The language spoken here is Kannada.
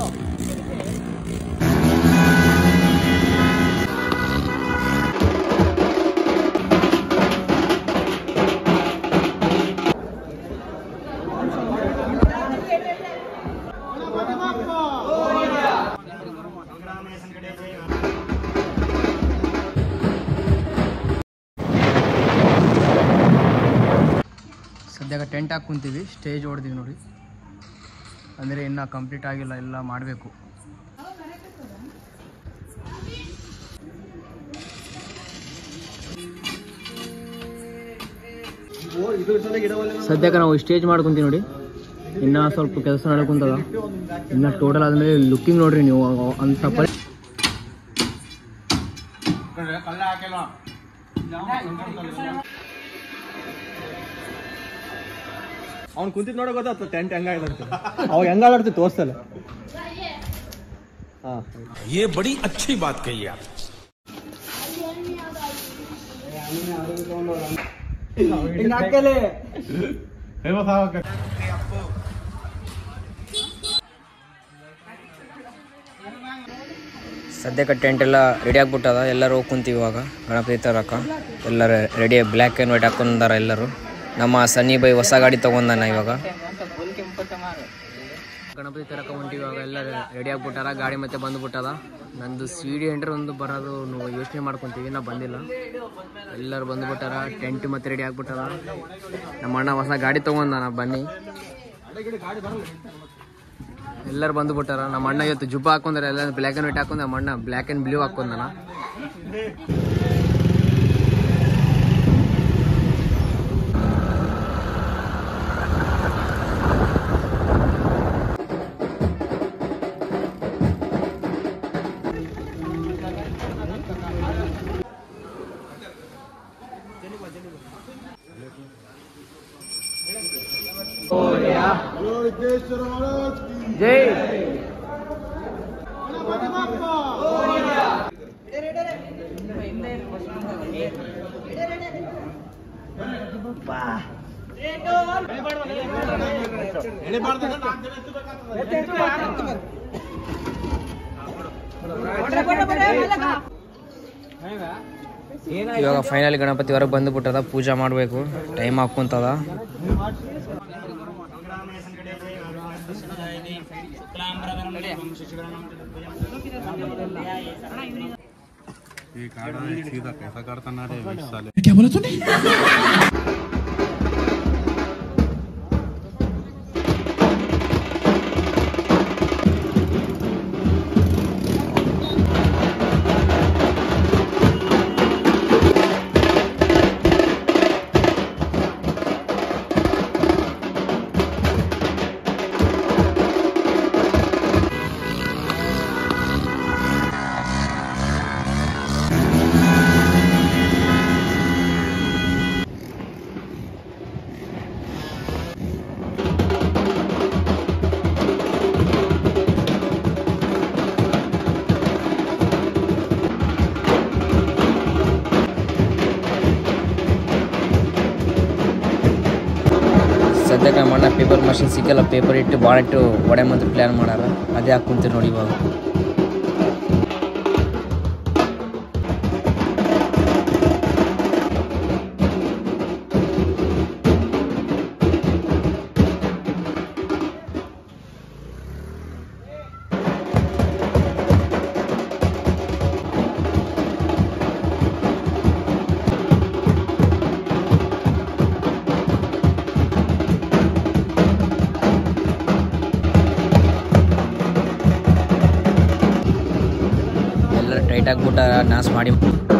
ಸದ್ಯಕ್ಕೆ ಟೆಂಟ್ ಹಾಕಿ ಕುಂತೀವಿ ಸ್ಟೇಜ್ ಹೊಡೆದೀವಿ ನೋಡಿ ಅಂದರೆ ಇನ್ನೂ ಕಂಪ್ಲೀಟ್ ಆಗಿಲ್ಲ ಎಲ್ಲ ಮಾಡಬೇಕು ಸದ್ಯಕ್ಕೆ ನಾವು ಸ್ಟೇಜ್ ಮಾಡ್ಕೊಂತೀವಿ ನೋಡಿ ಇನ್ನ ಸ್ವಲ್ಪ ಕೆಲಸ ನಡ್ಕೊಂತದ ಇನ್ನ ಟೋಟಲ್ ಆದ್ಮೇಲೆ ಲುಕ್ಕಿಂಗ್ ನೋಡ್ರಿ ನೀವು ಅಂತ ಪರಿ ಅವ್ನು ಕುಂತಿದ್ ನೋಡೋ ಗೊತ್ತಾಗ್ತದೆ ಟೆಂಟ್ ಹೆಂಗಾಯ್ತಂತ ಅವಾಗ ಹೆಂಗಾಡ್ತಿ ತೋರಿಸ್ತಲ್ಲ ಹಾ ये बड़ी अच्छी बात कही आप ಸದ್ಯಕ್ಕೆ ಟೆಂಟ್ ಎಲ್ಲ ರೆಡಿ ಆಗ್ಬಿಟ್ಟದ ಎಲ್ಲರೂ ಹೋಗಿ ಕುಂತೀವಿ ಇವಾಗ ಗಣಪತಿ ತರಕ ಎಲ್ಲರೂ ರೆಡಿ ಬ್ಲ್ಯಾಕ್ ಆ್ಯಂಡ್ ವೈಟ್ ಹಾಕೊಂಡಾರ ಎಲ್ಲರೂ ನಮ್ಮ ಸನ್ನಿ ಬೈ ಹೊಸ ಗಾಡಿ ತೊಗೊಂಡಾನ ಇವಾಗ ಗಣಪತಿ ತರಕ ಹೊಂಟಿವಿ ಇವಾಗ ಎಲ್ಲ ರೆಡಿ ಆಗ್ಬಿಟ್ಟಾರ ಗಾಡಿ ಮತ್ತೆ ಬಂದ್ಬಿಟ್ಟದ ನಂದು ಸಿ ಡಿ ಎಂಟ್ರ್ ಒಂದು ಬರೋದು ನಾವು ಯೋಚನೆ ಮಾಡ್ಕೊತೀವಿ ನಾ ಬಂದಿಲ್ಲ ಎಲ್ಲರೂ ಬಂದ್ಬಿಟ್ಟಾರ ಟೆಂಟ್ ಮತ್ತೆ ರೆಡಿ ಆಗ್ಬಿಟ್ಟದ ನಮ್ಮ ಅಣ್ಣ ಹೊಸ ಗಾಡಿ ತೊಗೊಂಡಾನ ಬನ್ನಿ ಎಲ್ಲರೂ ಬಂದ್ಬಿಟ್ಟಾರ ನಮ್ಮ ಅಣ್ಣ ಇವತ್ತು ಜುಬ್ಬ ಹಾಕೊಂಡ್ರೆ ಎಲ್ಲ ಬ್ಲ್ಯಾಕ್ ಆ್ಯಂಡ್ ವೈಟ್ ಹಾಕೊಂಡ್ ನಮ್ಮ ಅಣ್ಣ ಬ್ಲ್ಯಾಕ್ ಆ್ಯಂಡ್ ಬ್ಲೂ ಹಾಕೊಂಡನ ಜೈ ಇವಾಗ ಫೈನಲಿ ಗಣಪತಿ ಹೊರಗೆ ಬಂದುಬಿಟ್ಟದ ಪೂಜೆ ಮಾಡಬೇಕು ಟೈಮ್ ಹಾಕೊಂತದ ये काढ़ा है सीधा कैसा करता ना रे बीस साल ಸದ್ಯಕ್ಕೆ ನಮ್ಮ ಅಣ್ಣ ಪೇಪರ್ ಮಷಿನ್ ಸಿಕ್ಕಲ್ಲ ಪೇಪರ್ ಇಟ್ಟು ಬಾಳೆಟ್ಟು ಒಡೆ ಮತ್ತು ಪ್ಲ್ಯಾನ್ ಮಾಡ್ಯಾರ ಅದೇ ಹಾಕ್ಕೊಂತೀರಿ ನೋಡಿ ಇವಾಗ ಎಲ್ಲ ಟೈಟ್ ಆಗಿಬಿಟ್ಟ ಡ್ಯಾನ್ಸ್ ಮಾಡಿ